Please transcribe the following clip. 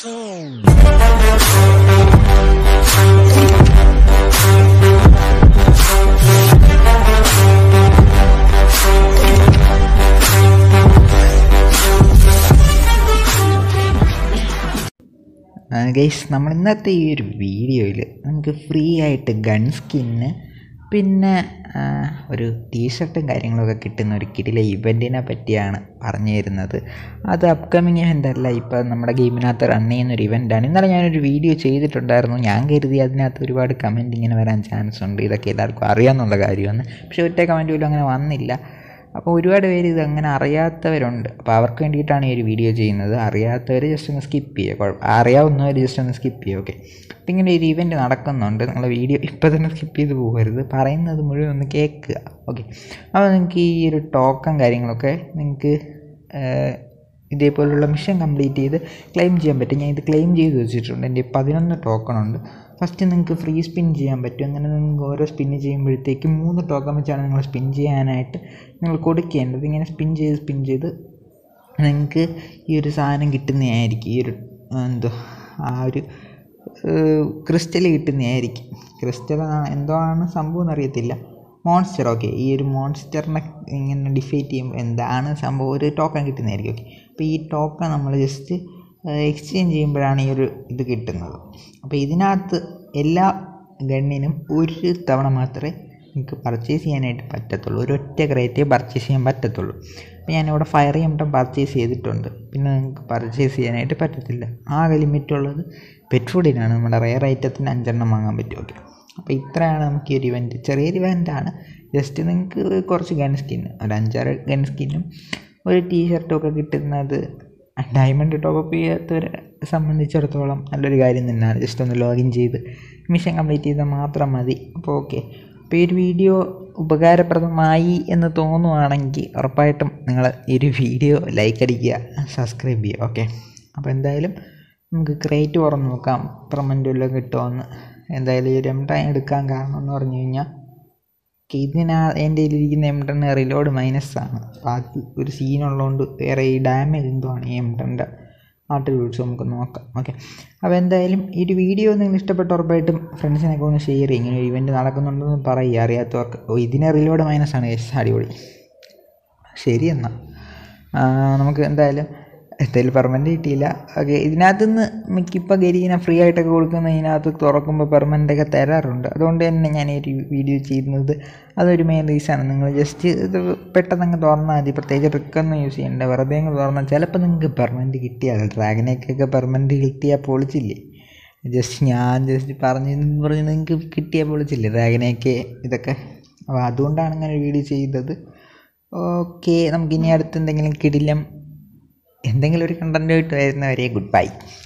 guys നമ്മൾ ഇന്നത്തെ ഈ ഒരു വീഡിയോയിൽ നമുക്ക് ഫ്രീ ആയിട്ട് ഗൺ സ്കിന്ന് പിന്നെ ആ, ഒരു ടീഷർട്ടും കാര്യങ്ങളൊക്കെ കിട്ടുന്ന ഒരു കിടില ഇവൻറ്റിനെ പറ്റിയാണ് പറഞ്ഞു തരുന്നത് അത് അപ്കമിങ് ഇവൻ്റ് അല്ല ഇപ്പോൾ നമ്മുടെ ഗെയിമിനകത്ത് റൺ ചെയ്യുന്ന ഒരു ഇവൻ്റാണ് ഇന്നലെ ഞാനൊരു വീഡിയോ ചെയ്തിട്ടുണ്ടായിരുന്നു ഞാൻ കരുതി അതിനകത്ത് ഒരുപാട് കമൻറ്റ് ഇങ്ങനെ വരാൻ ചാൻസ് ഉണ്ട് ഇതൊക്കെ എല്ലാവർക്കും അറിയാമെന്നുള്ള കാര്യമാണ് പക്ഷേ ഒറ്റ കമൻറ്റ് പോലും അങ്ങനെ വന്നില്ല അപ്പോൾ ഒരുപാട് പേര് ഇത് അങ്ങനെ അറിയാത്തവരുണ്ട് അപ്പോൾ അവർക്ക് വേണ്ടിയിട്ടാണ് ഈ ഒരു വീഡിയോ ചെയ്യുന്നത് അറിയാത്തവർ ജസ്റ്റ് ഒന്ന് സ്കിപ്പ് ചെയ്യുക കുഴപ്പം അറിയാവുന്നവർ ജസ്റ്റ് ഒന്ന് സ്കിപ്പ് ചെയ്യുക ഓക്കെ അപ്പം ഇങ്ങനെ ഒരു ഇവൻറ്റ് നടക്കുന്നുണ്ട് നിങ്ങളെ വീഡിയോ ഇപ്പോൾ തന്നെ സ്കിപ്പ് ചെയ്ത് പോകരുത് പറയുന്നത് മുഴുവൻ ഒന്ന് കേൾക്കുക ഓക്കെ അപ്പോൾ നിങ്ങൾക്ക് ഈ ഒരു ടോക്കൺ കാര്യങ്ങളൊക്കെ നിങ്ങൾക്ക് ഇതേപോലുള്ള മിഷൻ കംപ്ലീറ്റ് ചെയ്ത് ക്ലെയിം ചെയ്യാൻ പറ്റും ഞാൻ ഇത് ക്ലെയിം ചെയ്ത് വെച്ചിട്ടുണ്ട് എൻ്റെ പതിനൊന്ന് ടോക്കൺ ഉണ്ട് ഫസ്റ്റ് നിങ്ങൾക്ക് ഫ്രീ സ്പിൻ ചെയ്യാൻ പറ്റും അങ്ങനെ നിങ്ങൾക്ക് ഓരോ സ്പിന്ന് ചെയ്യുമ്പോഴത്തേക്കും മൂന്ന് ടോക്കൺ വെച്ചാണ് നിങ്ങൾ സ്പിൻ ചെയ്യാനായിട്ട് നിങ്ങൾ കൊടുക്കേണ്ടത് ഇങ്ങനെ സ്പിൻ ചെയ്ത് സ്പിൻ ചെയ്ത് നിങ്ങൾക്ക് ഈ ഒരു സാധനം കിട്ടുന്നതായിരിക്കും ഈ ഒരു ആ, എന്തോ ആ ഒരു ക്രിസ്റ്റൽ കിട്ടുന്നതായിരിക്കും ക്രിസ്റ്റൽ എന്തോ ആണ് സംഭവം എന്നറിയത്തില്ല മോൺസ്റ്റർ ഓക്കെ ഈ ഒരു മോൺസ്റ്ററിനെ ഇങ്ങനെ ഡിഫൈറ്റ് ചെയ്യുമ്പോൾ എന്താണ് സംഭവം ഒരു ടോക്കൺ കിട്ടുന്നതായിരിക്കും ഓക്കെ അപ്പോൾ ഈ ടോക്കൺ നമ്മൾ ജസ്റ്റ് എക്സ്ചേഞ്ച് ചെയ്യുമ്പോഴാണ് ഈ ഒരു ഇത് കിട്ടുന്നത് അപ്പോൾ ഇതിനകത്ത് എല്ലാ ഗണ്ണിനും ഒരു തവണ മാത്രമേ നിങ്ങൾക്ക് പർച്ചേസ് ചെയ്യാനായിട്ട് പറ്റത്തുള്ളൂ ഒരൊറ്റ ക്രേറ്റേ പർച്ചേസ് ചെയ്യാൻ പറ്റത്തുള്ളൂ അപ്പോൾ ഞാനിവിടെ ഫയർ എംട്ടം പർച്ചേസ് ചെയ്തിട്ടുണ്ട് പിന്നെ നിങ്ങൾക്ക് പർച്ചേസ് ചെയ്യാനായിട്ട് പറ്റത്തില്ല ആകെ ലിമിറ്റുള്ളത് പെറ്റ് ഫുഡിനാണ് നമ്മുടെ റെയർ ഐറ്റത്തിന് അഞ്ചെണ്ണം വാങ്ങാൻ പറ്റും ഓക്കെ അപ്പോൾ ഇത്രയാണ് നമുക്ക് ഈ ഒരു ഇവൻറ്റ് ചെറിയൊരു ഇവൻ്റാണ് ജസ്റ്റ് നിങ്ങൾക്ക് കുറച്ച് ഗൺ സ്കിൻ ഒരു അഞ്ചാറ് ഗൺ സ്കിന്നും ഒരു ടീ ഷർട്ടും ഒക്കെ കിട്ടുന്നത് ഡയമണ്ട് ടോപ്പ് ചെയ്യാത്തവരെ സംബന്ധിച്ചിടത്തോളം നല്ലൊരു കാര്യം തന്നെയാണ് ജസ്റ്റ് ഒന്ന് ലോഗിൻ ചെയ്ത് മിഷൻ കംപ്ലീറ്റ് ചെയ്താൽ മാത്രം മതി അപ്പോൾ ഓക്കെ അപ്പോൾ ഈ ഒരു വീഡിയോ ഉപകാരപ്രദമായി എന്ന് തോന്നുവാണെങ്കിൽ ഉറപ്പായിട്ടും നിങ്ങൾ ഈ ഒരു വീഡിയോ ലൈക്ക് അടിക്കുക സബ്സ്ക്രൈബ് ചെയ്യുക ഓക്കെ അപ്പോൾ എന്തായാലും നമുക്ക് ക്രേറ്റ് തുറന്ന് നോക്കാം പെർമനൻ്റ് വല്ലതും കിട്ടുമെന്ന് എന്തായാലും ഈ ഒരു എം ടൈം എടുക്കാൻ കാരണം എന്ന് പറഞ്ഞു കഴിഞ്ഞാൽ ഇതിനാ എൻ്റെ കയ്യിലിരിക്കുന്ന എം ടെൻ റിലോഡ് മൈനസ് ആണ് അപ്പോൾ അത് ഒരു സീനുള്ളതുകൊണ്ട് വേറെ ഈ ഡാമേജ് എന്തോ ആണ് ഈ എം ടെൻ്റെ ആട്രിബ്യൂട്ട്സ് നമുക്ക് നോക്കാം ഓക്കെ അപ്പോൾ എന്തായാലും ഈ ഒരു വീഡിയോ നിങ്ങൾ ഇഷ്ടപ്പെട്ട ഉറപ്പായിട്ടും ഫ്രണ്ട്സിനൊക്കെ ഒന്ന് ഷെയർ ചെയ്യും ഇങ്ങനെ ഒരു ഇവൻറ്റ് നടക്കുന്നുണ്ടെന്ന് പറയുക അറിയാത്തവർക്ക് ഓ ഇതിനെ റിലോഡ് മൈനസ് ആണ് യെസ് അടിപൊളി ശരി എന്നാൽ നമുക്ക് എന്തായാലും എന്തായാലും പെർമനൻ്റ് കിട്ടിയില്ല ഓക്കെ ഇതിനകത്ത് നിന്ന് നമുക്കിപ്പോൾ ഗരീനെ ഫ്രീ ആയിട്ടൊക്കെ കൊടുക്കുന്ന ഇതിനകത്ത് തുറക്കുമ്പോൾ പെർമനൻ്റ് ഒക്കെ തരാറുണ്ട് അതുകൊണ്ട് തന്നെ ഞാൻ ഈ ഒരു വീഡിയോ ചെയ്യുന്നത് അതൊരു മെയിൻ റീസാണ് നിങ്ങൾ ജസ്റ്റ് ഇത് പെട്ടെന്ന് അങ്ങ് തുറന്നാൽ മതി പ്രത്യേകിച്ച് ട്രിക്കൊന്നും യൂസ് ചെയ്യണ്ട വെറുതെ അങ്ങ് തുറന്നാൽ ചിലപ്പോൾ നിങ്ങൾക്ക് പെർമനൻ്റ് കിട്ടിയാൽ ഡ്രാഗനൊക്കെ പെർമനൻ്റ് കിട്ടിയാൽ പൊളിച്ചില്ലേ ജസ്റ്റ് ഞാൻ ജസ്റ്റ് പറഞ്ഞു പറഞ്ഞ് നിങ്ങൾക്ക് കിട്ടിയാൽ പൊളിച്ചില്ലേ ഡ്രാഗനൊക്കെ ഇതൊക്കെ അപ്പോൾ അതുകൊണ്ടാണ് ഇങ്ങനെ ഒരു വീഡിയോ ചെയ്തത് ഓക്കെ നമുക്കിനി അടുത്ത് എന്തെങ്കിലും കിടിലം എന്തെങ്കിലും ഒരു കണ്ടൻറ്റുമായിട്ട് വരുന്നവരെ ഗുഡ് ബൈ